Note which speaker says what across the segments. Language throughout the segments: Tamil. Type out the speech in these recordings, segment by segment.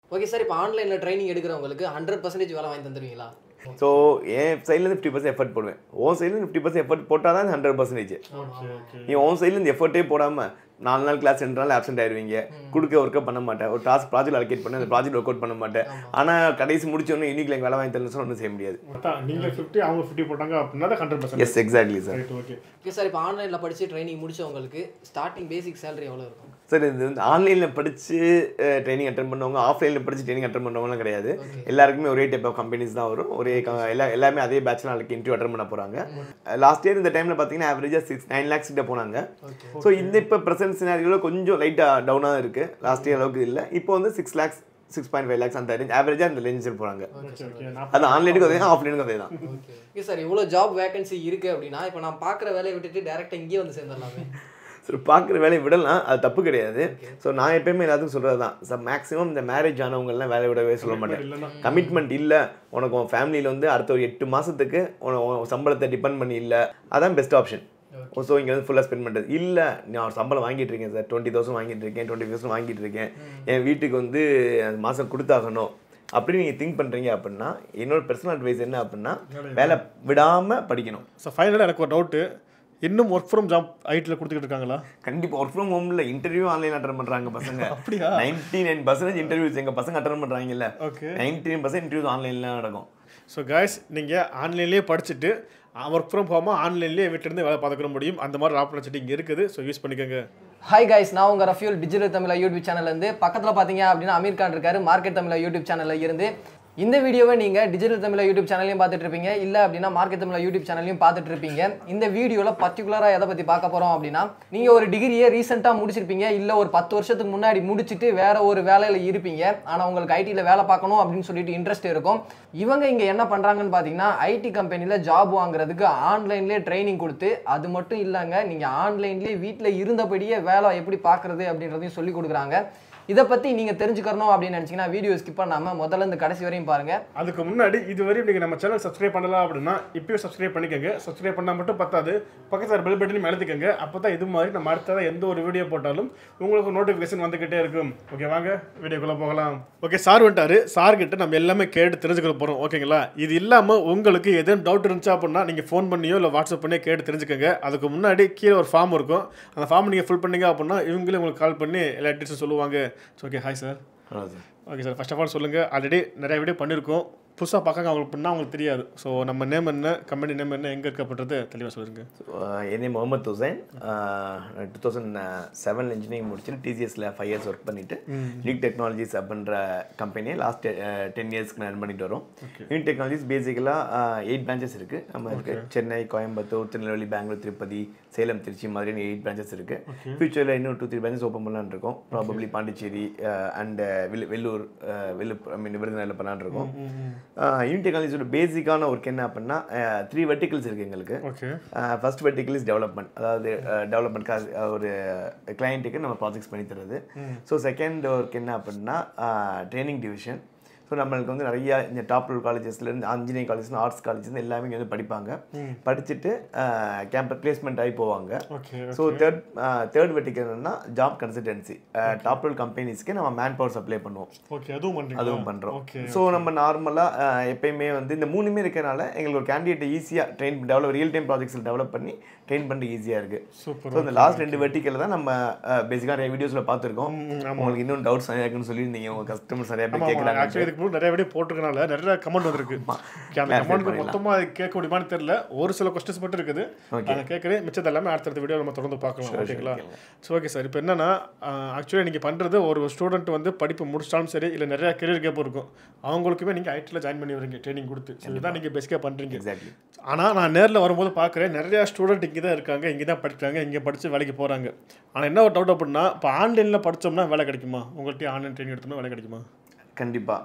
Speaker 1: ஓகே சார் இப்போ ஆன்லைனில் ட்ரைனிங் எடுக்கிறவங்களுக்கு ஹண்ட்ரட் பர்சன்டேஜ் வேலை வாங்கி தந்துருவீங்களா
Speaker 2: ஸோ என் சைட்லேருந்து ஃபிஃப்டி பர்சன்ட் எஃபர்ட் போடுவேன் உன் சைட்லேருந்து ஃபிஃப்டி பர்சன்ட் எஃபர்ட் போட்டால் தான் ஹண்ட்ரட் பர்சன்டேஜ்
Speaker 3: ஓகே ஓகே
Speaker 2: நீ உன் சைட்லேருந்து எஃபர்ட்டே போடாமல் நாலு நாள் கிளாஸ் ரெண்டு நாள் ஆப்சென்ட் ஆயிருவீங்க கொடுக்க ஒர்க்கை பண்ண மாட்டேன் ஒரு டாஸ்க் ப்ராஜெக்ட் அலோகேட் பண்ண அந்த ப்ராஜெக்ட் ஒர்க் அவுட் பண்ண மாட்டேன் ஆனால் கடைசி முடிச்சோடனே இன்னைக்கு எனக்கு வேலை வாங்கி தரணும்னு சொன்னா ஒன்றும் செய்ய முடியாது
Speaker 3: மொத்தம் நீங்க ஃபிஃப்டி அவங்க ஃபிஃப்டி போட்டாங்க அப்படின்னா hundred percent
Speaker 2: yes exactly sir
Speaker 3: right okay
Speaker 1: okay sir இப்போ ஆன்லைனில் படித்து ட்ரைனிங் முடிச்சவங்களுக்கு ஸ்டார்டிங் பேசிக் சேலரி எவ்வளோ இருக்கும்
Speaker 2: சார் இது வந்து ஆன்லைனில் படித்து ட்ரைனிங் அட்டன் பண்ணவங்க ஆஃப்லைனில் படித்து ட்ரைனிங் அட்டன் பண்ணவங்கலாம் கிடையாது எல்லாருக்குமே ஒரே டைப் ஆஃப் கம்பெனிஸ் தான் வரும் ஒரே க- எல்லா எல்லாமே அதே பேட்ச் நாளைக்கு இன்டர்வியூ அட்டன் பண்ண போகிறாங்க லாஸ்ட் இயர் இந்த டைமில் பார்த்தீங்கன்னா ஆவரேஜாக சிக்ஸ் நைன் லேக்ஸ் கிட்ட போனாங்க
Speaker 1: ஓகே
Speaker 2: ஸோ இந்த இப்போ ப்ரெசன்ட் சினாரியோவில் கொஞ்சம் லைட்டாக டவுனாக இருக்குது லாஸ்ட் இயர் அளவுக்கு இல்லை இப்போ வந்து six lakhs six point five lakhs அந்த ரேஞ்ச் ஆவரேஜாக அந்த ரேஞ்சில் போகிறாங்க
Speaker 3: ஓகே ஓகே நான்
Speaker 2: அது ஆன்லைனுக்கு அதே தான் ஆஃப்லைனுக்கு அதே தான்
Speaker 1: ஓகே ஓகே சார் இவ்வளோ ஜாப் வேகன்சி இருக்குது அப்படின்னா இப்போ நான் பார்க்குற வேலையை விட்டுட்டு டேரெக்டாக இங்கேயே வந்து சேர்ந்துடலாமே
Speaker 2: ஸோ பார்க்குற வேலையை விடலாம் அது தப்பு கிடையாது ஸோ நான் எப்பயுமே எல்லாத்துக்கும் சொல்கிறது தான் ஸோ மேக்ஸிமம் இந்த மேரேஜ் ஆனவங்கலாம் வேலை விடவே சொல்ல மாட்டேன்
Speaker 3: இல்லைன்னா
Speaker 2: கமிட்மெண்ட் இல்லை உனக்கு உன் ஃபேமிலியில் வந்து அடுத்த ஒரு எட்டு மாதத்துக்கு உன் சம்பளத்தை டிபெண்ட் பண்ணி இல்லை அதான் பெஸ்ட் ஆப்ஷன் ஸோ இங்கே வந்து ஃபுல்லாக ஸ்பெண்ட் பண்ணுறது இல்லை நான் சம்பளம் வாங்கிட்டு இருக்கேன் சார் டுவெண்ட்டி தௌசண்ட் வாங்கிட்டு இருக்கேன் டுவெண்ட்டி தௌசண்ட் வாங்கிட்டு இருக்கேன் என் வீட்டுக்கு வந்து அந்த மாதம் கொடுத்தாகணும் அப்படி நீங்கள் திங்க் பண்ணுறீங்க அப்படின்னா என்னோட பர்சனல் அட்வைஸ் என்ன அப்படின்னா வேலை விடாமல் படிக்கணும்
Speaker 3: ஸோ ஃபைனலாக எனக்கு ஒரு டவுட்டு இன்னும் ஒர்க் ஃப்ரம் ஜாப் ஐட்டில் கொடுத்துக்கிட்டு இருக்காங்களா
Speaker 2: கண்டிப்பாக ஒர்க் ஃப்ரம் ஹோமில் இன்டர்வியூ ஆன்லைன் அட்டன் பண்ணுறாங்க பசங்க
Speaker 3: அப்படியா
Speaker 2: நைன்டி நைன் பர்சன்டேஜ் இன்டர்வியூஸ் எங்கள் பசங்க அட்டன் பண்ணுறாங்கல்ல
Speaker 3: okay
Speaker 2: ninety nine percent interviews ஆன்லைனில் நடக்கும்
Speaker 3: ஸோ காய்ஸ் நீங்கள் ஆன்லைன்லேயே படிச்சுட்டு ஒர்க் ஃப்ரம் ஹோமாக ஆன்லைன்லேயே வீட்டிலேருந்து வேலை பார்த்துக்க முடியும் அந்த மாதிரி ஆப்பர்ச்சுனிட்டி இங்கே இருக்குது ஸோ யூஸ் பண்ணிக்கோங்க
Speaker 1: ஹாய் கைஸ் நான் உங்கள் ரஃபியூல் டிஜிட்டல் தமிழா யூடியூப் சேனல்லேருந்து பக்கத்தில் பார்த்தீங்க அப்படின்னா அமீர் கான் இருக்காரு மார்க்கெட் தமிழா யூடியூப் சேனலில் இருந்து இந்த வீடியோவை நீங்கள் டிஜிட்டல் தமிழா யூடியூப் சேனலையும் பார்த்துட்டு இருப்பீங்க இல்லை அப்படின்னா மார்க்கெட் தமிழா யூடியூப் சேனலையும் பார்த்துட்டு இருப்பீங்க இந்த வீடியோவில் பர்டிகுலராக எதை பற்றி பார்க்க போகிறோம் அப்படின்னா நீங்கள் ஒரு டிகிரியை ரீசெண்டாக முடிச்சிருப்பீங்க இல்லை ஒரு பத்து வருஷத்துக்கு முன்னாடி முடிச்சுட்டு வேற ஒரு வேலையில் இருப்பீங்க ஆனால் உங்களுக்கு ஐடியில் வேலை பார்க்கணும் அப்படின்னு சொல்லிட்டு இன்ட்ரெஸ்ட் இருக்கும் இவங்க இங்கே என்ன பண்ணுறாங்கன்னு பார்த்தீங்கன்னா ஐடி கம்பெனியில் ஜாப் வாங்குறதுக்கு ஆன்லைன்லேயே ட்ரைனிங் கொடுத்து அது மட்டும் இல்லைங்க நீங்கள் ஆன்லைன்லேயே வீட்டில் இருந்தபடியே வேலை எப்படி பார்க்குறது அப்படின்றதையும் சொல்லி கொடுக்குறாங்க இதை பற்றி நீங்கள் தெரிஞ்சுக்கணும் அப்படின்னு நினச்சிங்கன்னா வீடியோ ஸ்கிப் பண்ணாமல் முதல்ல இருந்து கடைசி வரையும் பாருங்கள்
Speaker 3: அதுக்கு முன்னாடி இதுவரையும் நீங்கள் நம்ம சேனல் சப்ஸ்கிரைப் பண்ணலாம் அப்படின்னா இப்பயும் சப்ஸ்கிரைப் பண்ணிக்கோங்க சப்ஸ்கிரைப் பண்ணால் மட்டும் பத்தாது பக்கத்தில் பெல் பட்டனையும் அழுத்திக்கோங்க அப்போ தான் இது மாதிரி நம்ம அடுத்ததாக எந்த ஒரு வீடியோ போட்டாலும் உங்களுக்கு நோட்டிஃபிகேஷன் வந்துக்கிட்டே இருக்கும் ஓகே வாங்க வீடியோக்குள்ளே போகலாம் ஓகே சார் வந்துட்டாரு சார் கிட்ட நம்ம எல்லாமே கேட்டு தெரிஞ்சுக்க போகிறோம் ஓகேங்களா இது இல்லாமல் உங்களுக்கு எதுவும் டவுட் இருந்துச்சா அப்படின்னா நீங்கள் ஃபோன் பண்ணியோ இல்லை வாட்ஸ்அப் பண்ணியோ கேட்டு தெரிஞ்சுக்கோங்க அதுக்கு முன்னாடி கீழே ஒரு ஃபார்ம் இருக்கும் அந்த ஃபார்ம் நீங்கள் ஃபில் பண்ணீங்க அப்படின்னா இவங்களே உங்களுக்கு கால் பண்ணி எல்லா டீட்டெயில்ஸும் சொல்லுவாங்க ஓகே ஹாய் சார்
Speaker 2: அவ்வளோ sir
Speaker 3: okay sir first of all சொல்லுங்கள் ஆல்ரெடி நிறைய வீடியோ பண்ணியிருக்கோம் புதுசாக பார்க்க அவங்களுக்கு பண்ணால் அவங்களுக்கு தெரியாது ஸோ நம்ம நேம் என்ன கம்பெனி நேம் என்ன எங்கே இருக்கப்படுறது தெளிவாக சொல்லுங்கள்
Speaker 2: என் name Mohammed Hussain two thousand seven engineering முடிச்சுட்டு டிசிஎஸ்ல ஃபைவ் இயர்ஸ் ஒர்க் பண்ணிட்டு யூனிக் டெக்னாலஜிஸ் அப்படின்ற கம்பெனியை லாஸ்ட் டென் இயர்ஸ்க்கு ரன் பண்ணிட்டு வரோம் யூனிக் டெக்னாலஜிஸ் பேசிக்கலாக எயிட் பிரான்ச்சஸ் இருக்குது நம்ம இருக்கு சென்னை கோயம்புத்தூர் திருநெல்வேலி பெங்களூர் திருப்பதி சேலம் திருச்சி மாதிரியான எயிட் பிரான்ச்சஸ் இருக்குது ஃபியூச்சரில் இன்னும் டூ த்ரீ பிரான்ச்சஸ் ஓப்பன் பண்ணலான்னு இருக்கோம் probably Pondicherry and Vellore Vellore I mean விருதுநகரில் பண்ணலான்னு இருக்கோம் யூனிட் டெக்னாலஜியோட பேசிக்கான ஒர்க் என்ன அப்படின்னா த்ரீ வெர்டிகல்ஸ் இருக்குது எங்களுக்கு
Speaker 3: okay
Speaker 2: first vertical is development அதாவது டெவலப்மெண்ட் ஒரு கிளையண்ட்டுக்கு நம்ம ப்ராஜெக்ட்ஸ் பண்ணி தருது ஸோ செகண்ட் ஒர்க் என்ன அப்படின்னா ட்ரைனிங் டிவிஷன் ஸோ நம்மளுக்கு வந்து நிறைய இந்த டாப் காலேஜஸ்லேருந்து இன்ஜினியரிங் காலேஜ் ஆர்ட்ஸ் காலேஜ் எல்லாமே இங்கே வந்து படிப்பாங்க படிச்சுட்டு கேம்பஸ் பிளேஸ்மெண்ட் ஆகி போவாங்க
Speaker 3: okay
Speaker 2: so third third vertical என்னன்னா ஜாப் கன்சல்டன்சி டாப் லெவல் கம்பெனிஸ்க்கு நம்ம மேன் பவர் சப்ளை பண்ணுவோம்
Speaker 3: ஓகே அதுவும் பண்ணுறீங்க
Speaker 2: அதுவும் பண்ணுறோம்
Speaker 3: ஓகே
Speaker 2: ஸோ நம்ம நார்மலாக எப்பயுமே வந்து இந்த மூணுமே இருக்கனால எங்களுக்கு ஒரு கேண்டிடேட்டை ஈஸியாக ட்ரெயின் டெவலப் ரியல் டைம் ப்ராஜெக்ட்ஸில் டெவலப் பண்ணி ட்ரெயின் பண்ணுறது ஈஸியாக இருக்குது
Speaker 3: சூப்பர்
Speaker 2: ஸோ இந்த லாஸ்ட் ரெண்டு வெர்டிக்கலில் தான் நம்ம பேசிக்காக நிறைய வீடியோஸில் பார்த்துருக்கோம் உங்களுக்கு இன்னும் டவுட்ஸ் நிறையா இருக்குன்னு சொல்லியிருந்தீங்க உங்கள் கஸ்டமர்ஸ் நிறைய பேர் கேட்குறாங்க
Speaker 3: ஆக்சுவலி இதுக்கு முன்னாடி நிறைய வீடியோ போட்டிருக்கனால நிறைய கமெண்ட் வந்திருக்கு Okay, அந்த கமெண்ட் மொத்தமாக கேட்க முடியுமான்னு தெரியல ஒரு சில கொஸ்டின்ஸ் மட்டும் இருக்குது அதை கேட்குறேன் மிச்சது எல்லாமே அடுத்தடுத்த வீடியோ நம்ம தொடர்ந்து பார்க்கலாம் ஓகேங்களா ஸோ ஓகே சார் இப்போ என்னன்னா ஆக்சுவலி நீங்கள் பண்ணுறது ஒரு ஸ்டூடெண்ட் வந்து படிப்பு முடிச்சிட்டாலும் சரி இல்லை நிறைய கெரியர் கேப் இருக்கும் அவங்களுக்குமே நீங்கள் ஐடியில் ஜாயின் பண்ணி வரீங்க ட்ரைனிங் கொடுத்து ஸோ இதுதான் நீங்கள் பேசிக்காக பண்ணுறீங்க
Speaker 2: எக்ஸாக்ட்லி
Speaker 3: ஆனால் நான் நேரில் வரும்போது பார்க்குறேன் நிறையா ஸ்டூடெண்ட் இங்கே தான் இருக்காங்க இங்கே தான் படிக்கிறாங்க இங்கே படித்து வேலைக்கு போகிறாங்க ஆனால் என்ன ஒரு டவுட் அப்படின்னா இப்போ ஆன்லைனில் படித்தோம்னா வேலை கிடைக்குமா உங்கள்கிட்ட ஆன்லைன் ட்ரைனிங் எடுத்தோம்னா வேலை கிடைக்குமா
Speaker 2: கண்டிப்பாக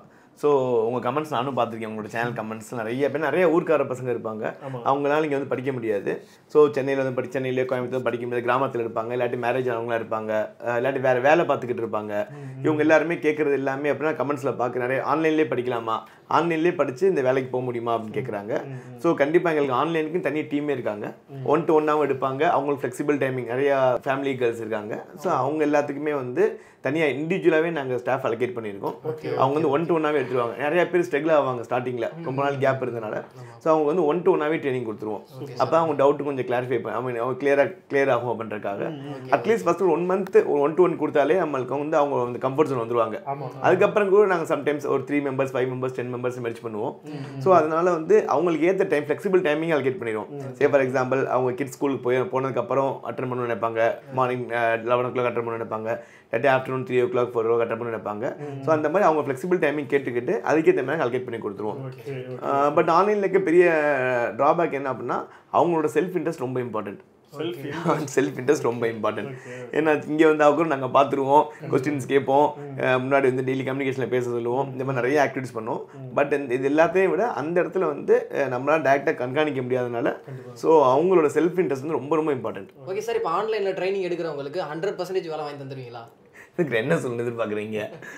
Speaker 2: ஸோ உங்கள் கமெண்ட்ஸ் நானும் பார்த்துருக்கேன் உங்களோட சேனல் கமெண்ட்ஸ் நிறைய பேர் நிறைய ஊர்க்கார பசங்க இருப்பாங்க அவங்களால இங்கே வந்து படிக்க முடியாது ஸோ சென்னையில் வந்து படி சென்னையிலே கோயம்புத்தூர் படிக்க முடியாது கிராமத்தில் இருப்பாங்க இல்லாட்டி மேரேஜ் ஆனவங்களா இருப்பாங்க அஹ் இல்லாட்டி வேறு வேலை பார்த்துக்கிட்டு இருப்பாங்க இவங்க எல்லாருமே கேட்குறது எல்லாமே அப்படின்னா கமெண்ட்ஸில் பார்க்க நிறைய ஆன்லைன்லேயே படிக்கலாமா ஆன்லைன்லேயே படித்து இந்த வேலைக்கு போக முடியுமா அப்படின்னு கேட்குறாங்க ஸோ கண்டிப்பாக எங்களுக்கு ஆன்லைனுக்கு தனி டீமே இருக்காங்க ஒன் டு ஒன்னாகவும் எடுப்பாங்க அவங்களுக்கு ஃப்ளெக்சிபிள் டைமிங் நிறையா ஃபேமிலி கேர்ள்ஸ் இருக்காங்க ஸோ அவங்க எல்லாத்துக்குமே வந்து தனியாக இண்டிவிஜுவலாகவே நாங்கள் ஸ்டாஃப் அலோகேட் பண்ணியிருக்கோம் அவங்க வந்து ஒன் டு ஒன்னாகவே எடுத்துருவாங்க நிறைய பேர் ஸ்ட்ரகிள் ஆவாங்க ஸ்டார்டிங்கில் ரொம்ப நாள் கேப் இருந்தனால ஸோ அவங்க வந்து ஒன் டு ஒன்னாகவே ட்ரைனிங் கொடுத்துருவோம் அப்போ அவங்க டவுட்டு கொஞ்சம் கிளாரிஃபை பண்ண ஐ மீன் அவங்க கிளியராக கிளியர் ஆகும் அப்படின்றக்காக அட்லீஸ்ட் ஃபஸ்ட்டு ஒரு ஒன் மந்த் ஒரு ஒன் டு ஒன் கொடுத்தாலே நம்மளுக்கு வந்து அவங்க வந்து கம்ஃபர்ட் ஜோன் வந்துருவாங்க அதுக்கப்புறம் கூட நாங்கள் சம்டைம்ஸ் ஒரு three members five members ten members merge பண்ணுவோம் ஸோ அதனால வந்து அவங்களுக்கு ஏற்ற டைம் ஃப்ளெக்சிபிள் டைமிங் அலோகேட் பண்ணிடுவோம் சே ஃபார் எக்ஸாம்பிள் அவங்க கிட்ஸ் ஸ்கூலுக்கு போய் போனதுக்கப்புறம் அட்டன் பண்ண நினைப்பாங்க morning eleven o'clock attend பண்ண நினைப்பாங்க இல்லாட்டி afternoon three o'clock four o attend பண்ண நினைப்பாங்க ஸோ அந்த மாதிரி அவங்க ஃப்ளெக்சிபிள் டைமிங் கேட்டுக்கிட்டு அதுக்கேற்ற மாதிரி அலோகேட் பண்ணி கொடுத்துருவோம்
Speaker 3: ஓகே
Speaker 2: பட் ஆன்லைனில் இருக்க பெரிய ட்ராபேக் என்ன அப்படின்னா அவங்களோட செல்ஃப் இன்ட்ரெஸ்ட் ரொம்ப இம்பார்ட்டன்ட்
Speaker 3: செல்ஃபி
Speaker 2: செல்ஃப் இன்ட்ரெஸ்ட் ரொம்ப இம்பார்ட்டன்ட் ஏன்னா இங்கே வந்து கூட நாங்கள் பார்த்துருவோம் கொஸ்டின்ஸ் கேட்போம் அஹ் முன்னாடி வந்து டெய்லி கம்யூனிகேஷனில் பேச சொல்லுவோம் இந்த மாதிரி நிறைய ஆக்டிவிட்டிஸ் பண்ணுவோம் பட் இது எல்லாத்தையும் விட அந்த இடத்துல வந்து அஹ் நம்மளால டேரெக்டாக கண்காணிக்க முடியாதனால ஸோ அவங்களோட செல்ஃப் இன்ட்ரெஸ்ட் வந்து ரொம்ப ரொம்ப இம்பார்ட்டன்ட்
Speaker 1: ஓகே சார் இப்போ ஆன்லைனில் ட்ரைனிங் எடுக்கிறவங்களுக்கு ஹண்ட்ரட் பர்சன்டேஜ் வேலை வாங்கி தந்துருவீங்களா
Speaker 2: இதுக்கு என்ன சொல்லணும் எதிர்பார்க்குறீங்க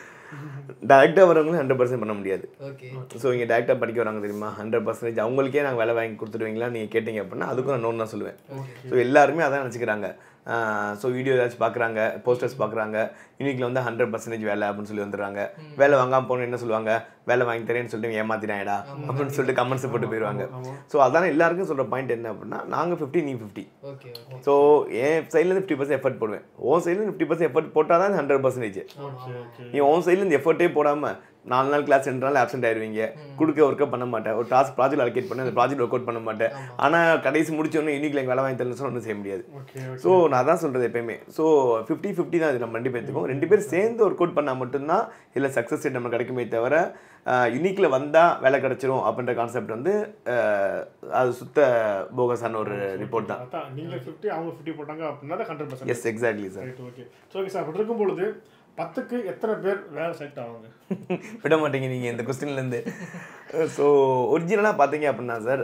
Speaker 2: டேரெக்டாக வரவங்களும் ஹண்ட்ரட் பர்சன்ட் பண்ண முடியாது
Speaker 1: ஓகே
Speaker 2: ஸோ இங்கே டேரெக்டாக படிக்க வராங்க தெரியுமா ஹண்ட்ரட் பர்சன்டேஜ் அவங்களுக்கே நாங்கள் வேலை வாங்கி கொடுத்துருவீங்களா நீங்கள் கேட்டிங்க அப்படின்னா அதுக்கும் நான் நோன் தான் சொல்லுவேன் ஸோ எல்லாருமே அதான் நினச்சிக்கிறாங்க ஸோ வீடியோ ஏதாச்சும் பார்க்குறாங்க போஸ்டர்ஸ் பார்க்குறாங்க யூனிக்கில் வந்து ஹண்ட்ரட் பர்சன்டேஜ் வேலை அப்படின்னு சொல்லி வந்துடுறாங்க வேலை வாங்காமல் போன என்ன சொல்லுவாங்க வேலை வாங்கி தரேன்னு சொல்லிட்டு ஏமாத்தினாயடா அப்படின்னு சொல்லிட்டு கமெண்ட்ஸ் போட்டு போயிடுவாங்க ஸோ அதான எல்லாருக்கும் சொல்கிற பாயிண்ட் என்ன அப்படின்னா நாங்கள் ஃபிஃப்டி நீ ஃபிஃப்டி
Speaker 1: ஓகே ஓகே
Speaker 2: ஸோ என் சைட்லேருந்து ஃபிஃப்டி பர்சன்ட் எஃபர்ட் போடுவேன் உன் சைட்லேருந்து ஃபிஃப்டி பர்சன்ட் எஃபர்ட் போட்டால் தான் ஹண்ட்ரட் பர்சன்டேஜ்
Speaker 3: ஓகே ஓகே
Speaker 2: நீ உன் சைட்லேருந்து எஃபர்ட்டே போடாமல் நாலு நாள் கிளாஸ் ரெண்டு நாள் ஆப்சென்ட் ஆயிருவீங்க கொடுக்க ஒர்க்கை பண்ண மாட்டேன் ஒரு டாஸ்க் ப்ராஜெக்ட் அலோகேட் பண்ண அந்த ப்ராஜெக்ட் ஒர்க் அவுட் பண்ண மாட்டேன் ஆனால் கடைசி முடிச்ச உடனே யூனிக்ல எங்கள் வேலை வாங்கி தரணும்னு சொன்னா ஒன்றும் செய்ய முடியாது
Speaker 3: ஓகே
Speaker 2: ஸோ நான் தான் சொல்கிறது எப்பயுமே ஸோ ஃபிஃப்டி ஃபிஃப்டி தான் இது நம்ம ரெண்டு பேர்த்துக்கும் ரெண்டு பேர் சேர்ந்து ஒர்க் அவுட் பண்ணால் மட்டும்தான் இல்லை சக்ஸஸ் ரேட் நம்ம கிடைக்குமே தவிர யூனிக்கில் வந்தால் வேலை கிடைச்சிரும் அப்படின்ற கான்செப்ட் வந்து அஹ், அது சுத்த போகஸான ஒரு ரிப்போர்ட் தான்
Speaker 3: அதான் நீங்க ஃபிஃப்டி அவங்க ஃபிஃப்டி போட்டாங்க அப்படின்னா hundred percent
Speaker 2: yes exactly sir
Speaker 3: right okay so okay sir அப்படி இருக்கும் பொழுது பத்துக்கு எத்தனை பேர் வேலை செலக்ட் ஆவாங்க
Speaker 2: விட மாட்டீங்க நீங்கள் இந்த கொஸ்டின்லேருந்து ஸோ ஒரிஜினலாக பார்த்தீங்க அப்படின்னா சார்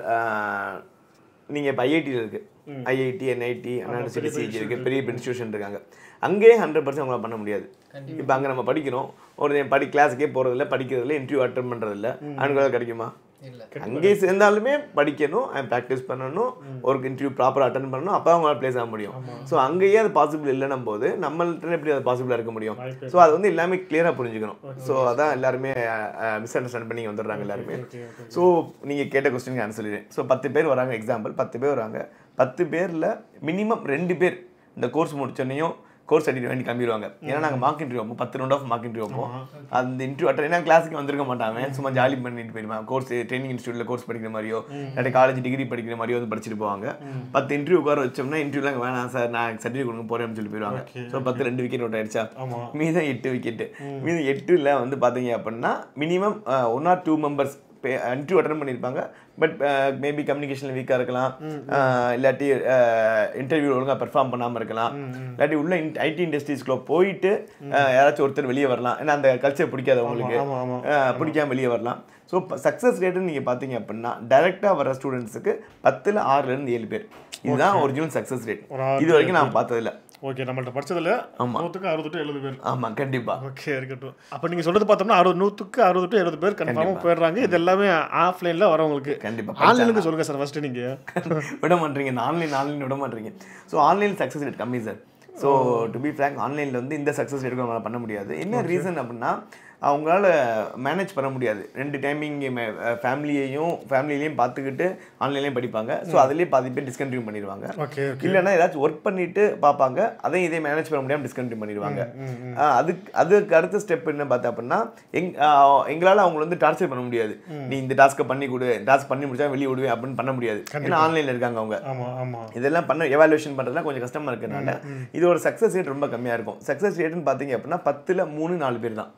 Speaker 2: நீங்கள் இப்போ ஐஐடியில் இருக்குது ஐஐடி என்ஐடி அண்ணா சிடிசிஜி இருக்குது பெரிய இன்ஸ்டியூஷன் இருக்காங்க அங்கேயே ஹண்ட்ரட் பர்சன்ட் அவங்களால பண்ண முடியாது இப்போ அங்கே நம்ம படிக்கிறோம் ஒரு படி கிளாஸுக்கே போகிறதில்ல படிக்கிறதில்ல இன்டர்வியூ அட்டன் பண்ணுறதில்ல அனுகூலம் கிடைக்குமா
Speaker 1: இல்லை
Speaker 2: அங்கேயே சேர்ந்தாலுமே படிக்கணும் ப்ராக்டிஸ் பண்ணணும் ஒரு இன்டர்வியூ ப்ராப்பராக அட்டன் பண்ணணும் அப்போ அவங்களால ப்ளேஸ் ஆக முடியும் ஸோ அங்கேயே அது பாசிபிள் இல்லைன்னும் போது நம்மள்ட்ட எப்படி அது பாசிபிளாக இருக்க முடியும் ஸோ அது வந்து எல்லாமே கிளியராக புரிஞ்சுக்கணும் ஸோ அதான் எல்லாருமே மிஸ் அண்டர்ஸ்டாண்ட் பண்ணி வந்துடுறாங்க எல்லாருமே ஸோ நீங்கள் கேட்ட கொஸ்டினுக்கு ஆன்சர் சொல்லிடுறேன் ஸோ பத்து பேர் வராங்க எக்ஸாம்பிள் பத்து பேர் வராங்க பத்து பேரில் மினிமம் ரெண்டு பேர் இந்த கோர்ஸ் முடிச்சோன்னையும் கோர்ஸ் சர்டிஃபிகேட் வேண்டி கிளம்பிடுவாங்க ஏன்னா நாங்கள் மார்க் இன்டர்வியூ வைப்போம் பத்து ரவுண்ட் ஆஃப் மார்க் இன்டர்வியூ வைப்போம் அந்த இன்டர்வியூ அட்டன் ஏன்னா கிளாஸுக்கு வந்திருக்க மாட்டாங்க சும்மா ஜாலி பண்ணிட்டு போயிடுவான் கோர்ஸ் ட்ரைனிங் இன்ஸ்டியூட்டில் கோர்ஸ் படிக்கிற மாதிரியோ இல்லாட்டி காலேஜ் டிகிரி படிக்கிற மாதிரியோ வந்து படிச்சுட்டு போவாங்க பத்து இன்டர்வியூ உட்கார வச்சோம்னா இன்டர்வியூலாம் வேணாம் சார் நான் சர்டிஃபிகேட் கொடுங்க போறேன்னு சொல்லி போயிடுவாங்க ஸோ பத்து ரெண்டு விக்கெட் அவுட் ஆயிடுச்சா
Speaker 3: ஆமா.
Speaker 2: மீதம் எட்டு விக்கெட்டு மீதம் எட்டுல வந்து பார்த்தீங்க அப்படின்னா minimum one or two members interview attend பண்ணியிருப்பாங்க பட் மேபி கம்யூனிகேஷனில் வீக்காக இருக்கலாம் அஹ், இல்லாட்டி இன்டர்வியூ ஒழுங்காக பெர்ஃபார்ம் பண்ணாமல் இருக்கலாம் இல்லாட்டி உள்ள ஐடி இண்டஸ்ட்ரீஸ்க்குள்ள போயிட்டு அஹ், யாராச்சும் ஒருத்தர் வெளியே வரலாம் ஏன்னா அந்த கல்ச்சர் பிடிக்காது உங்களுக்கு
Speaker 3: ஆமா ஆமா
Speaker 2: அஹ், பிடிக்காம வெளியே வரலாம் ஸோ சக்ஸஸ் ரேட்டுன்னு நீங்கள் பார்த்தீங்க அப்படின்னா டைரெக்டாக வர ஸ்டூடெண்ட்ஸுக்கு பத்தில் ஆறுலேருந்து ஏழு பேர் இதுதான் ஒரிஜினல் சக்ஸஸ் ரேட்
Speaker 3: ஒரு ஆறு
Speaker 2: இது வரைக்கும் நான் பார்த்ததில்ல
Speaker 3: ஓகே நம்மள்ட்ட படிச்சதுல
Speaker 2: ஆமா.
Speaker 3: நூற்றுக்கு அறுபது டு எழுபது பேர்
Speaker 2: ஆமாம் கண்டிப்பாக
Speaker 3: ஓகே இருக்கட்டும் அப்போ நீங்கள் சொல்றது பார்த்தோம்னா அறுபது நூற்றுக்கு அறுபது டு எழுபது பேர் கன்ஃபார்மாக போயிடுறாங்க இது எல்லாமே ஆஃப்லைனில் வரவங்களுக்கு
Speaker 2: கண்டிப்பாக
Speaker 3: ஆன்லைனுக்கு சொல்லுங்க சார் ஃபர்ஸ்ட் நீங்கள்
Speaker 2: விட மாட்டீங்க இந்த ஆன்லைன் ஆன்லைன் விட மாட்டீங்க ஸோ ஆன்லைன் சக்ஸஸ் ரேட் கம்மி sir so to be frank ஆன்லைனில் வந்து இந்த சக்ஸஸ் ரேட்டுக்கு நம்மளால் பண்ண முடியாது என்ன ரீசன் அப்படின்னா அவங்களால மேனேஜ் பண்ண முடியாது ரெண்டு டைமிங் ஃபேமிலியையும் ஃபேமிலியிலையும் பார்த்துக்கிட்டு ஆன்லைன்லேயும் படிப்பாங்க ஸோ அதுலேயே பாதி பேர் டிஸ்கண்டினியூ பண்ணிடுவாங்க
Speaker 3: ஓகே
Speaker 2: இல்லைன்னா ஏதாச்சும் ஒர்க் பண்ணிட்டு பார்ப்பாங்க அதையும் இதே மேனேஜ் பண்ண முடியாமல் டிஸ்கண்டினியூ பண்ணிடுவாங்க ஆஹ் அதுக்கு அதுக்கு அடுத்த ஸ்டெப் என்ன பார்த்தா அப்படின்னா எங் ஆஹ் எங்களால் அவங்கள வந்து டார்ச்சர் பண்ண முடியாது நீ இந்த டாஸ்க்கை பண்ணி கொடு டாஸ்க் பண்ணி முடிச்சா வெளியே விடுவேன் அப்படின்னு பண்ண முடியாது ஏன்னா ஆன்லைனில் இருக்காங்க அவங்க
Speaker 3: ஆமாம் ஆமாம்
Speaker 2: இதெல்லாம் பண்ண எவாலுவேஷன் பண்ணுறதுலாம் கொஞ்சம் கஷ்டமாக இருக்கிறனால இதோட சக்ஸஸ் ரேட் ரொம்ப கம்மியாக இருக்கும் சக்ஸஸ் ரேட்னு பார்த்தீங்க அப்படின்னா பத்தில் மூணு நாலு பேர் தான்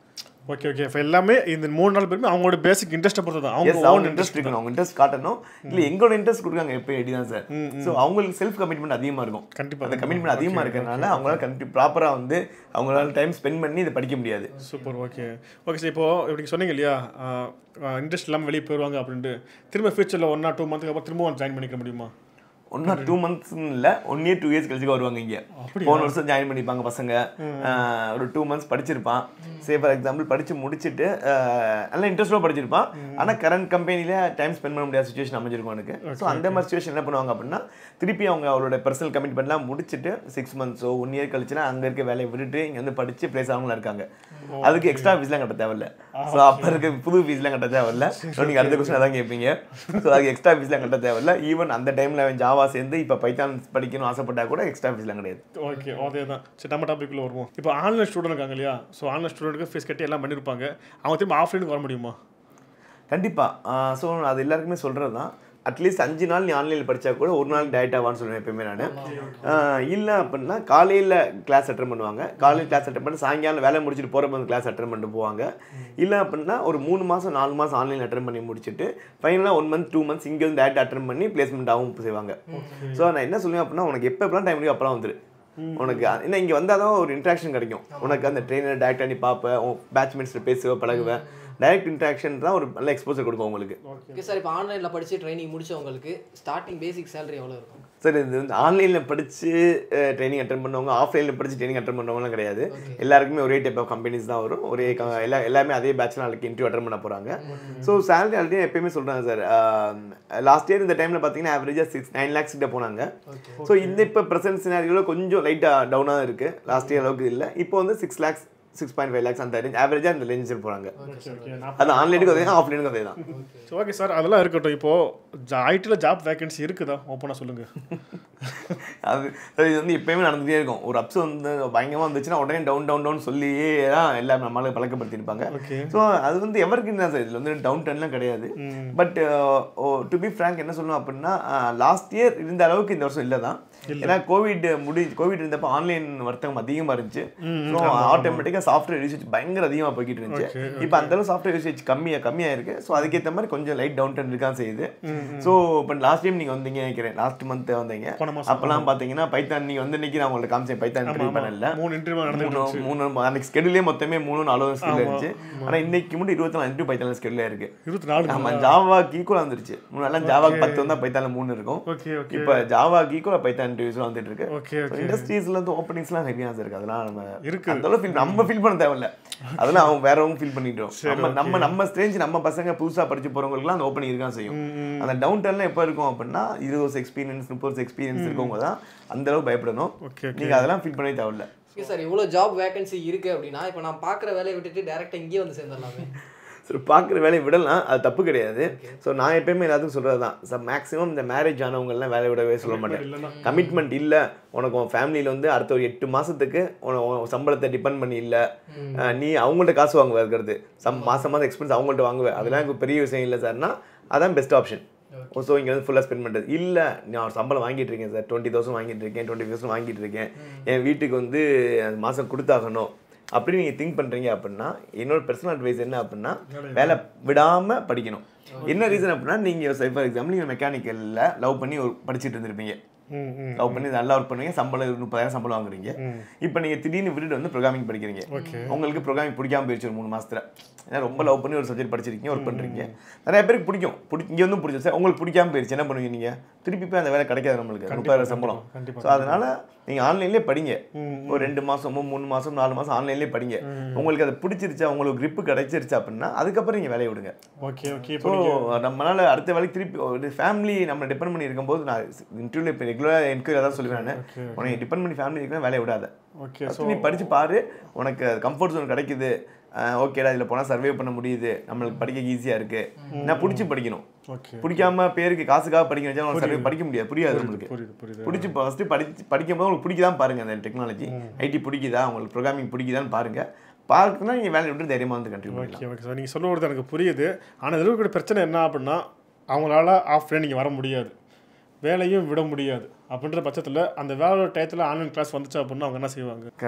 Speaker 3: ஓகே ஓகே இப்போ எல்லாமே இந்த மூணு நாள் பேருமே அவங்களோட பேசிக் இன்ட்ரெஸ்ட்டை பொறுத்து தான்
Speaker 2: எஸ்
Speaker 3: அவங்க
Speaker 2: அவங்க இன்ட்ரெஸ்ட் இருக்கணும் அவங்க இன்ட்ரெஸ்ட் காட்டணும் இல்ல எங்களோட இன்ட்ரெஸ்ட் கொடுக்காங்க எப்போ ஐடி தான் சார் ஸோ அவங்களுக்கு செல்ஃப் கமிட்மெண்ட் அதிகமா இருக்கும்
Speaker 3: கண்டிப்பா.
Speaker 2: அந்த கமிட்மெண்ட் அதிகமா இருக்கிறதுனால அவங்களால கண்டி ப்ராப்பரா வந்து அவங்களால டைம் ஸ்பெண்ட் பண்ணி இதை படிக்க முடியாது
Speaker 3: சூப்பர் ஓகே ஓகே சார் இப்போ இப்படி சொன்னீங்க இல்லையா இன்ட்ரெஸ்ட் இல்லாமல் வெளியே போயிடுவாங்க அப்படின்ட்டு திரும்ப ஃபியூச்சரில் ஒன் ஆர் டூ மந்த்துக்கு அப்புறம் திரும்ப ஜாயின் பண்ணிக்க முடியுமா
Speaker 2: ஒன் ஆர் டூ மந்த்ஸ்னு இல்லை ஒன் இயர் டூ இயர்ஸ் கழிச்சு வருவாங்க இங்கே போன வருஷம் ஜாயின் பண்ணிப்பாங்க பசங்க ஆஹ் ஒரு டூ மந்த்ஸ் படிச்சிருப்பான் சே ஃபார் எக்ஸாம்பிள் படிச்சு முடிச்சுட்டு ஆஹ் நல்லா இன்ட்ரெஸ்டாக படிச்சிருப்பான் ஆனால் கரண்ட் கம்பெனியில் டைம் ஸ்பெண்ட் பண்ண முடியாத சுச்சுவேஷன் அமைஞ்சிருக்கும் எனக்கு ஸோ அந்த மாதிரி சுச்சுவேஷன் என்ன பண்ணுவாங்க அப்படின்னா திருப்பி அவங்க அவரோட பர்சனல் கமிட்மெண்ட்லாம் முடிச்சுட்டு சிக்ஸ் மந்த்ஸோ ஒன் இயர் கழிச்சுனா அங்கே இருக்க வேலையை விட்டுட்டு இங்கே வந்து படிச்சு பிளேஸ் ஆகவங்களா இருக்காங்க அதுக்கு எக்ஸ்ட்ரா ஃபீஸ்லாம் கட்ட தேவையில்ல ஸோ அப்போ இருக்க புது ஃபீஸ்லாம் கட்ட தேவையில்ல நீங்கள் அடுத்த கொஸ்டின் அதான் கேட்பீங்க ஸோ அதுக்கு எக்ஸ்ட்ரா ஃபீஸ்லாம் கட்ட தேவையில்ல ஈவன் அந்த டைமில் அவன் ஜாவா சேர்ந்து இப்போ பைத்தான் படிக்கணும் ஆசைப்பட்டா கூட எக்ஸ்ட்ரா ஃபீஸ்லாம் கிடையாது
Speaker 3: ஓகே அதே தான் சரி நம்ம டாபிக்குள்ள வருவோம் இப்போ ஆன்லைன் ஸ்டூடெண்ட் இருக்காங்க இல்லையா ஸோ ஆன்லைன் ஸ்டூடெண்ட்டுக்கு ஃபீஸ் கட்டி எல்லாம் பண்ணியிருப்பாங்க அவங்க திரும்ப ஆஃப்லைனுக்கு வர முடியுமா
Speaker 2: கண்டிப்பாக ஸோ அது எல்லாருக்குமே சொல்கிறது தான் அட்லீஸ்ட் அஞ்சு நாள் நீ ஆன்லைனில் படித்தா கூட ஒரு நாள் டேரெக்டாக வான்னு சொல்லுவேன் எப்பயுமே நான் இல்லை அப்படின்னா காலையில் கிளாஸ் அட்டன் பண்ணுவாங்க காலையில் கிளாஸ் அட்டன் பண்ணி சாயங்காலம் வேலை முடிச்சுட்டு போகிறப்ப வந்து கிளாஸ் அட்டன் பண்ணிட்டு போவாங்க இல்லை அப்படின்னா ஒரு மூணு மாதம் நாலு மாதம் ஆன்லைன் அட்டன் பண்ணி முடிச்சுட்டு ஃபைனலாக ஒன் மந்த் டூ மந்த்ஸ் இங்கே வந்து டேரக்ட் அட்டன் பண்ணி பிளேஸ்மெண்ட்டாகவும் செய்வாங்க ஸோ நான் என்ன சொல்லுவேன் அப்படின்னா உனக்கு எப்போ எப்பலாம் டைம் இருக்கோ அப்பலாம் வந்துரு உனக்கு என்ன இங்கே வந்தால் தான் ஒரு இன்ட்ராக்ஷன் கிடைக்கும் உனக்கு அந்த ட்ரெயினர் டேரக்டாக நீ பார்ப்ப உன் பேட்ச்மெண்ட்ஸில் பேசுவ பழகுவேன் டைரக்ட் இன்ட்ராக்ஷன் தான் ஒரு நல்ல எக்ஸ்போசர் கொடுக்கும் உங்களுக்கு
Speaker 1: ஓகே சார் இப்போ ஆன்லைனில் படித்து ட்ரைனிங் முடிச்சவங்களுக்கு ஸ்டார்டிங் பேசிக் சேலரி எவ்வளோ இருக்கும்
Speaker 2: சார் இது வந்து ஆன்லைனில் படித்து ட்ரைனிங் அட்டன் பண்ணவங்க ஆஃப்லைனில் படித்து ட்ரைனிங் அட்டன் பண்ணவங்கலாம் கிடையாது எல்லாருக்குமே ஒரே டைப் ஆஃப் கம்பெனிஸ் தான் வரும் ஒரே க- எல்லா எல்லாமே அதே பேட்ச் நாளைக்கு இன்டர்வியூ அட்டன் பண்ண போகிறாங்க ஸோ சேலரி ஆல்ரெடி எப்பயுமே சொல்கிறாங்க சார் லாஸ்ட் இயர் இந்த டைமில் பார்த்தீங்கன்னா ஆவரேஜாக சிக்ஸ் நைன் லேக்ஸ் கிட்ட போனாங்க ஸோ இந்த இப்போ ப்ரெசன்ட் சினாரியோவில் கொஞ்சம் லைட்டாக டவுனாக இருக்குது லாஸ்ட் இயர் அளவுக்கு இல்லை இப்போ வந்து six lakhs six point five lakhs அந்த ரேஞ்ச் ஆவரேஜாக அந்த ரேஞ்சில் போகிறாங்க
Speaker 3: ஓகே ஓகே
Speaker 2: அது ஆன்லைனுக்கு அதே தான் ஆஃப்லைனுக்கு அதே தான்
Speaker 3: ஸோ ஓகே சார் அதெல்லாம் இருக்கட்டும் இப்போது ஐடியில் ஜாப் வேகன்சி இருக்குதா ஓப்பனாக சொல்லுங்கள்
Speaker 2: அது அது இது வந்து எப்பயுமே நடந்துகிட்டே இருக்கும் ஒரு அப்ஸ் வந்து பயங்கரமாக வந்துச்சுன்னா உடனே டவுன் டவுன் டவுன் சொல்லியே தான் எல்லாம் நம்மளுக்கு பழக்கப்படுத்தியிருப்பாங்க
Speaker 3: ஓகே
Speaker 2: ஸோ அது வந்து எவருக்கு என்ன சார் இதில் வந்து டவுன் டன்லாம் கிடையாது பட் டு பி ஃப்ரேங்க் என்ன சொல்லணும் அப்படின்னா லாஸ்ட் இயர் இருந்த அளவுக்கு இந்த வருஷம் இல்லை தான் ஏன்னா கோவிட் முடி கோவிட் இருந்தப்போ ஆன்லைன் வர்த்தகம் அதிகமாக இருந்துச்சு ஸோ ஆட்டோமேட்டிக்காக சாஃப்ட்வேர் யூசேஜ் பயங்கர அதிகமாக போய்கிட்டு இருந்துச்சு இப்போ அந்த அளவு சாஃப்ட்வேர் யூசேஜ் கம்மியாக கம்மியாக இருக்கு ஸோ அதுக்கேற்ற மாதிரி கொஞ்சம் லைட் டவுன் டர்ன் இருக்கான் செய்யுது ஸோ இப்போ லாஸ்ட் டைம் நீங்கள் வந்தீங்க நினைக்கிறேன் லாஸ்ட் மந்த் வந்தீங்க
Speaker 3: போன மாசம்.
Speaker 2: அப்போலாம் பார்த்தீங்கன்னா பைத்தான் நீங்கள் வந்து இன்னைக்கு நான் உங்களுக்கு காமிச்சேன் பைத்தான் இன்டர்வியூ பண்ணல
Speaker 3: மூணு இன்டர்வியூ நடந்துட்டு
Speaker 2: மூணு மூணு அன்னைக்கு ஸ்கெடியூலே மொத்தமே மூணு நாலு ஸ்கெடியூல் இருந்துச்சு ஆனா இன்னைக்கு மட்டும் இருபத்தி நாலு இன்டர்வியூ பைத்தால ஸ்கெடியூலே இருக்கு
Speaker 3: இருபத்தி நாலு
Speaker 2: ஆமா ஜாவாக்கு ஈக்குவலாக வந்துருச்சு முன்னாடி ஜாவாக்கு பத்து வந்தா பைத்தால மூணு இருக்கும்
Speaker 3: ஓகே ஓகே
Speaker 2: இப்போ ஜாவாக்கு ஈக்குவலாக பைத்தான் இன்டர்வியூஸ்லாம் வந்துட்டு இருக்கு
Speaker 3: ஓகே ஓகே
Speaker 2: இண்டஸ்ட்ரீஸ்ல இருந்து ஓப்பனிங்ஸ்லாம் ஹெவியாக இருக்கு அதெல்லாம் நம்ம
Speaker 3: இருக்கு.
Speaker 2: அந்த அளவு ஃபீல் நம்ம ஃபீல் பண்ண தேவையில்ல அதெல்லாம் அவங்க வேறவங்க ஃபீல் பண்ணிட்டோம் நம்ம நம்ம நம்ம ஸ்ட்ரேஞ்ச் நம்ம பசங்க புதுசா படிச்சு போறவங்களுக்குலாம் அந்த ஓப்பனிங் இருக்கான் செய்யும் அந்த டவுன் டர்ன்ல எப்போ இருக்கும் அப்படின்னா இருபது வருஷம் எக்ஸ்பீரியன்ஸ் முப்பது வருஷம் எக்ஸ்பீரியன்ஸ் இருக்கவங்க தான் அந்த அளவு பயப்படணும்
Speaker 3: ஓகே ஓகே
Speaker 2: நீங்க அதெல்லாம் ஃபீல் பண்ணவே தேவையில்ல
Speaker 1: ஓகே சார் இவ்வளோ ஜாப் வேகன்சி இருக்கு அப்படின்னா இப்போ நான் பார்க்குற வேலையை விட்டுட்டு டேரெக்டாக இங்கேயே வந்து சேர்ந்துடலாமே
Speaker 2: ஸோ பார்க்குற வேலையை விடலாம் அது தப்பு கிடையாது ஸோ நான் எப்பயுமே எல்லாத்துக்கும் சொல்கிறது தான் ஸோ மேக்ஸிமம் இந்த மேரேஜ் ஆனவங்கலாம் வேலை விடவே சொல்ல மாட்டேன்
Speaker 3: இல்லைன்னா
Speaker 2: கமிட்மெண்ட் இல்லை உனக்கு உன் ஃபேமிலியில் வந்து அடுத்த ஒரு எட்டு மாதத்துக்கு உன் சம்பளத்தை டிபெண்ட் பண்ணி இல்லை நீ அவங்கள்ட்ட காசு வாங்குவ இருக்கிறது சம் மாதம் மாதம் எக்ஸ்பென்ஸ் அவங்கள்ட்ட வாங்குவேன் அதெல்லாம் எனக்கு பெரிய விஷயம் இல்லை சார்னா அதான் பெஸ்ட் ஆப்ஷன் ஸோ இங்கே வந்து ஃபுல்லாக ஸ்பெண்ட் பண்ணுறது இல்லை நான் ஒரு சம்பளம் வாங்கிட்டு இருக்கேன் சார் டுவெண்ட்டி தௌசண்ட் வாங்கிட்டு இருக்கேன் டுவெண்ட்டி தௌசண்ட் வாங்கிட்டு இருக்கேன் என் வீட்டுக்கு வந்து மாதம் கொடுத்தாகணும் அப்படி நீங்கள் திங்க் பண்ணுறீங்க அப்படின்னா என்னோட பர்சனல் அட்வைஸ் என்ன அப்படின்னா வேலை விடாமல் படிக்கணும் என்ன ரீசன் அப்படின்னா நீங்கள் ஃபார் எக்ஸாம்பிள் நீங்கள் மெக்கானிக்கலில் லவ் பண்ணி ஒரு படிச்சுட்டு இருந்திருப்பீங்க
Speaker 3: ம் ம்
Speaker 2: லவ் பண்ணி நல்லா ஒர்க் பண்ணுவீங்க சம்பளம் முப்பதாயிரம் சம்பளம் வாங்குறீங்க இப்போ நீங்கள் திடீர்னு விட்டுட்டு வந்து ப்ரோக்ராமிங் படிக்கிறீங்க உங்களுக்கு ப்ரோக்ராமிங் பிடிக்காம போயிடுச்சு ஒரு மூணு மாசத்துல ஏன்னா ரொம்ப லவ் பண்ணி ஒரு சப்ஜெக்ட் படிச்சிருக்கீங்க ஒர்க் பண்ணுறீங்க நிறைய பேருக்கு பிடிக்கும் பிடி இங்கே வந்து பிடிச்சது சார் உங்களுக்கு பிடிக்காம போயிடுச்சு என்ன பண்ணுவீங்க நீங்கள் திருப்பி போய் அந்த வேலை கிடைக்காது நம்மளுக்கு முப்பதாயிரம் சம்பளம்
Speaker 3: கண்டிப்பா,
Speaker 2: ஸோ அதனால நீங்கள் ஆன்லைன்லேயே படிங்க ஒரு ரெண்டு மாசமோ மூணு மாசம் நாலு மாசம் ஆன்லைன்லேயே படிங்க உங்களுக்கு அது பிடிச்சிருச்சா உங்களுக்கு grip கிடைச்சிருச்சா அப்படின்னா அதுக்கப்புறம் நீங்கள் வேலையை விடுங்க
Speaker 3: ஓகே ஓகே இப்போ
Speaker 2: ஸோ நம்மளால அடுத்த வேலைக்கு திருப்பி ஒரு ஃபேமிலி நம்ம டிபெண்ட் பண்ணி இருக்கும்போது நான் இன்டர்வியூல இப்போ ரெகுலராக என்கொயரி அதான் சொல்லுவேன் நான் உனக்கு டிபெண்ட் பண்ணி ஃபேமிலி இருக்கிற வேலையை விடாத
Speaker 3: ஓகே
Speaker 2: First நீ படிச்சு பாரு உனக்கு கம்ஃபர்ட் ஜோன் கிடைக்குது ஓகேடா இதில் போனால் சர்வே பண்ண முடியுது நம்மளுக்கு படிக்க ஈஸியாக இருக்கு நான் பிடிச்சி படிக்கணும்
Speaker 3: ஓகே
Speaker 2: பிடிக்காம பேருக்கு காசுக்காக படிக்க வச்சா உனக்கு சர்வே படிக்க முடியாது புரியாது நம்மளுக்கு
Speaker 3: புரியுது புரியுது
Speaker 2: பிடிச்சி ஃபஸ்ட்டு படிச்சு படிக்கும் போது உங்களுக்கு பிடிக்குதான் பாருங்க அந்த டெக்னாலஜி ஐடி பிடிக்குதா உங்களுக்கு ப்ரோக்ராமிங் பிடிக்குதான்னு பாருங்க பார்க்கணும்னா நீங்கள் வேலையை விட்டு தைரியமாக வந்து கண்டினியூ பண்ணலாம்
Speaker 3: ஓகே ஓகே சார் நீங்கள் சொல்ல வருது எனக்கு புரியுது ஆனால் இதில் இருக்கிற பிரச்சனை என்ன அப்படின்னா அவங்களால ஆஃப்லைன் நீங்கள் வர முடியாது வேலையும் விட முடியாது அப்படின்ற பட்சத்தில் அந்த வேலையோட டயத்தில் ஆன்லைன் கிளாஸ் வந்துச்சு அப்படின்னா அவங்க என்ன செய்வாங்க
Speaker 2: கரெக்ட்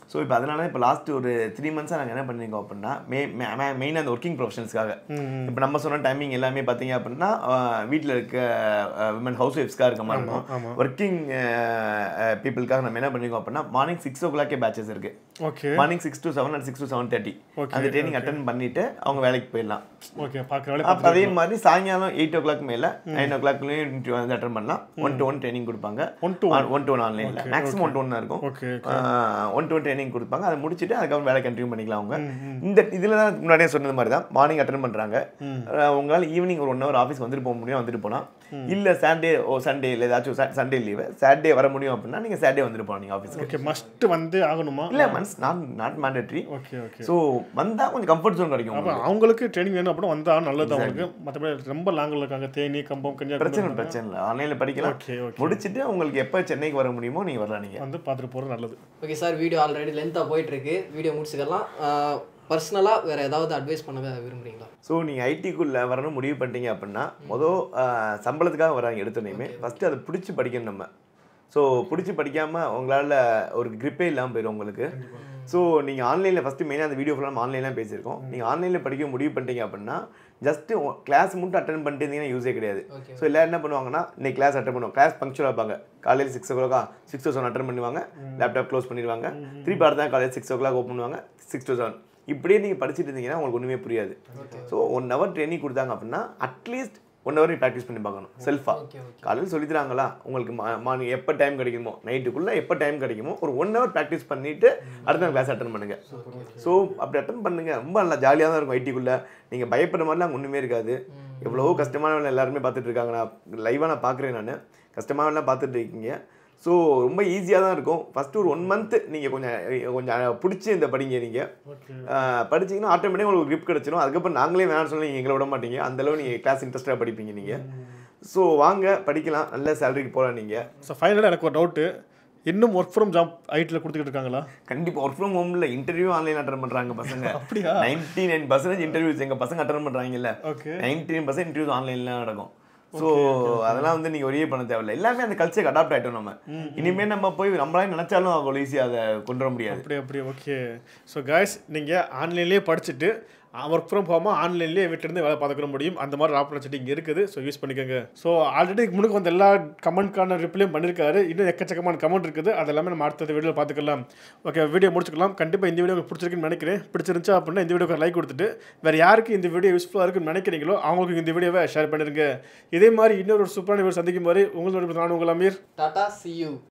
Speaker 2: ஸோ இப்போ அதனால இப்போ லாஸ்ட் ஒரு த்ரீ மந்த்ஸாக நாங்கள் என்ன பண்ணிருக்கோம் அப்படின்னா மே மெயினாக அந்த ஒர்க்கிங் ப்ரொஃபஷன்ஸ்க்காக இப்போ நம்ம சொன்ன டைமிங் எல்லாமே பார்த்தீங்க அப்படின்னா வீட்டில் இருக்க விமன் ஹவுஸ் ஒய்ஃப்ஸ்க்காக இருக்க மாதிரி இருக்கும் ஒர்க்கிங் பீப்புளுக்காக நம்ம என்ன பண்ணிருக்கோம் அப்படின்னா மார்னிங் சிக்ஸ் ஓ கிளாக்கே பேச்சஸ் இருக்கு
Speaker 3: okay
Speaker 2: morning six to seven and six to seven thirty அந்த ட்ரைனிங் அட்டன் பண்ணிட்டு அவங்க வேலைக்கு போயிடலாம்
Speaker 3: ஓகே பார்க்குற வேலை
Speaker 2: அப்போ அதே மாதிரி சாயங்காலம் எயிட் ஓ கிளாக் மேலே நைன் ஓ கிளாக்லேயும் வந்து அட்டன் பண்ணலாம் ஒன் டு ஒன் ட்ரைனிங் கொடுப்பாங்க
Speaker 3: One to
Speaker 2: one to one ஆன்லைனில் மேக்ஸிமம் ஒன் டு ஒன் இருக்கும்
Speaker 3: okay
Speaker 2: one to one training கொடுப்பாங்க அதை முடிச்சுட்டு அதுக்கப்புறம் வேலை கண்டினியூ பண்ணிக்கலாம் அவங்க இந்த இதில் தான் முன்னாடியே சொன்னது மாதிரி தான் மார்னிங் அட்டன் பண்ணுறாங்க உங்களால் ஈவினிங் ஒரு ஒன் ஹவர் ஆஃபீஸ் வந்துட்டு போக முடியும் வந்துட்டு போகலாம் இல்லை சாட்டர்டே ஓ சண்டே இல்லை ஏதாச்சும் சண்டே லீவு சாட்டர்டே வர முடியும் அப்படின்னா நீங்கள் சாட்டர்டே வந்துட்டு போகலாம் நீங்கள் ஆஃபீஸ்க்கு
Speaker 3: ஓகே மஸ்ட் வந்து ஆகணுமா
Speaker 2: இல்லை must not not mandatory
Speaker 3: okay okay
Speaker 2: so வந்தால் கொஞ்சம் கம்ஃபர்ட் ஜோன் கிடைக்கும்
Speaker 3: அப்போ அவங்களுக்கு ட்ரைனிங் வேணும் அப்படின்னா வந்தா நல்லது அவங்களுக்கு மற்றபடி ரொம்ப லாங்கில் இருக்காங்க தேனி கம்பம் கன்னியாகுமரி
Speaker 2: பிரச்சனை பிரச்சனை இல்லை ஆன்லைனில் படிக்கலாம்
Speaker 3: ஓகே ஓகே
Speaker 2: முடிச்சுட்டு உங்களுக்கு எப்போ சென்னைக்கு வர முடியுமோ நீங்கள் வரலாம் நீங்கள்
Speaker 3: வந்து பார்த்துட்டு போகிறது நல்லது
Speaker 1: ஓகே சார் வீடியோ ஆல்ரெடி லென்த்தாக போயிட்டுருக்கு வீடியோ முடிச்சுக்கலாம் பர்சனலாக வேறு ஏதாவது அட்வைஸ் பண்ண விரும்புறீங்களா
Speaker 2: ஸோ நீங்கள் ஐடிக்குள்ளே வரணும் முடிவு பண்ணிட்டீங்க அப்படின்னா மொதல் சம்பளத்துக்காக வராங்க எடுத்தோடனே ஃபஸ்ட்டு அதை பிடிச்சி படிக்கணும் நம்ம ஸோ பிடிச்சி படிக்காமல் உங்களால் ஒரு grip-ஏ இல்லாமல் போயிடும் உங்களுக்கு ஸோ நீங்கள் ஆன்லைனில் ஃபஸ்ட்டு மெயினாக அந்த வீடியோ ஃபுல்லாக ஆன்லைனில் பேசியிருக்கோம் நீங்கள் ஆன்லைனில் படிக்க முடிவு பண்ணிட்டீங்க அப்படின்னா ஜஸ்ட்டு கிளாஸ் மட்டும் அட்டன் பண்ணிட்டு இருந்தீங்கன்னா யூஸே கிடையாது
Speaker 1: Okay.
Speaker 2: ஸோ எல்லாரும் என்ன பண்ணுவாங்கன்னா இன்னைக்கு கிளாஸ் அட்டன் பண்ணுவோம் கிளாஸ் பங்க்சுவலாக இருப்பாங்க காலையில் சிக்ஸ் ஓ கிளாக்கா சிக்ஸ் to செவன் அட்டன் பண்ணுவாங்க லேப்டாப் க்ளோஸ் பண்ணிடுவாங்க திருப்பி அடுத்த நாள் காலையில் சிக்ஸ் ஓ கிளாக் ஓப்பன் பண்ணுவாங்க சிக்ஸ் to செவன் இப்படியே நீங்கள் படிச்சுட்டு இருந்தீங்கன்னா உங்களுக்கு ஒன்றுமே புரியாது ஸோ ஒன் ஹவர் ட்ரைனிங் கொடுத்தாங்க அப்படின்னா அட்லீஸ்ட் ஒன் ஹவர் ப்ராக்டிஸ் பண்ணி பார்க்கணும் செல்ஃபாக
Speaker 1: ஓகே ஓகே
Speaker 2: காலையில் சொல்லி தராங்களா உங்களுக்கு மார்னிங் எப்போ டைம் கிடைக்குமோ நைட்டுக்குள்ளே எப்போ டைம் கிடைக்குமோ ஒரு ஒன் ஹவர் ப்ராக்டிஸ் பண்ணிவிட்டு அடுத்த நாள் கிளாஸ் அட்டன் பண்ணுங்க ஸோ அப்படி அட்டன் பண்ணுங்க ரொம்ப நல்லா ஜாலியாக தான் இருக்கும் ஐடிக்குள்ளே நீங்கள் பயப்படுற மாதிரிலாம் ஒன்றுமே இருக்காது எவ்வளவோ கஷ்டமான வேலை எல்லாருமே பார்த்துட்டு இருக்காங்க நான் லைவாக நான் பார்க்குறேன் நான் கஷ்டமான வேலை பார்த்துட்டு இருக்கீங்க ஸோ ரொம்ப ஈஸியாக தான் இருக்கும் ஃபஸ்ட்டு ஒரு ஒன் மந்த்து நீங்கள் கொஞ்சம் கொஞ்சம் பிடிச்சி இந்த படிங்க நீங்கள்
Speaker 3: ஓகே
Speaker 2: படிச்சீங்கன்னா ஆட்டோமேட்டிக்காக உங்களுக்கு grip கிடச்சிடும் அதுக்கப்புறம் நாங்களே வேணாம்னு சொல்லி நீங்கள் எங்களை விட மாட்டீங்க அந்தளவு நீங்கள் கிளாஸ் இன்ட்ரெஸ்ட்டாக படிப்பீங்க நீங்கள் ஸோ வாங்க படிக்கலாம் நல்ல சேலரிக்கு போகலாம் நீங்கள்
Speaker 3: ஸோ ஃபைனலாக எனக்கு ஒரு டவுட்டு இன்னும் ஒர்க் ஃப்ரம் ஜாப் ஐட்டில் கொடுத்துக்கிட்டு இருக்காங்களா
Speaker 2: கண்டிப்பாக ஒர்க் ஃப்ரம் ஹோமில் இன்டர்வியூ ஆன்லைன் அட்டன் பண்ணுறாங்க பசங்க
Speaker 3: அப்படியா
Speaker 2: நைன்டி நைன் பர்சன்டேஜ் இன்டர்வியூஸ் எங்கள் பசங்க அட்டன் பண்ணுறாங்கல்ல
Speaker 3: okay
Speaker 2: ninety nine percent interviews ஆன்லைனில் நடக்கும் ஸோ அதெல்லாம் வந்து நீங்கள் ஒரே பண்ண தேவையில்ல எல்லாமே அந்த கல்ச்சருக்கு அடாப்ட் ஆகிட்டோம் நம்ம இனிமேல் நம்ம போய் நம்மளால நினச்சாலும் அவ்வளோ ஈஸியாக அதை கொண்டு வர முடியாது
Speaker 3: அப்படி அப்படி ஓகே ஸோ காய்ஸ் நீங்கள் ஆன்லைன்லேயே படிச்சுட்டு ஒர்க் ஃப்ரம் ஹோமாக ஆன்லைன்லேயே வீட்டிலேருந்து வேலை பார்த்துக்க முடியும் அந்த மாதிரி ஆப்பர்ச்சுனிட்டி இங்கே இருக்குது ஸோ யூஸ் பண்ணிக்கோங்க ஸோ ஆல்ரெடி முன்னுக்கு வந்த எல்லா கமெண்ட்கான ரிப்ளையும் பண்ணியிருக்காரு இன்னும் எக்கச்சக்கமான கமெண்ட் இருக்குது அது எல்லாமே நம்ம அடுத்த வீடியோவில் பார்த்துக்கலாம் ஓகே வீடியோ முடிச்சுக்கலாம் கண்டிப்பாக இந்த வீடியோ உங்களுக்கு பிடிச்சிருக்குன்னு நினைக்கிறேன் பிடிச்சிருந்துச்சா அப்படின்னா இந்த வீடியோக்கு லைக் கொடுத்துட்டு வேறு யாருக்கு இந்த வீடியோ யூஸ்ஃபுல்லாக இருக்குன்னு நினைக்கிறீங்களோ அவங்களுக்கு இந்த வீடியோவை ஷேர் பண்ணிடுங்க இதே மாதிரி இன்னொரு சூப்பரான வீடியோ சந்திக்கும் மாதிரி உங்களோட நான் உங்கள் அமீர்
Speaker 1: டாடா சி யூ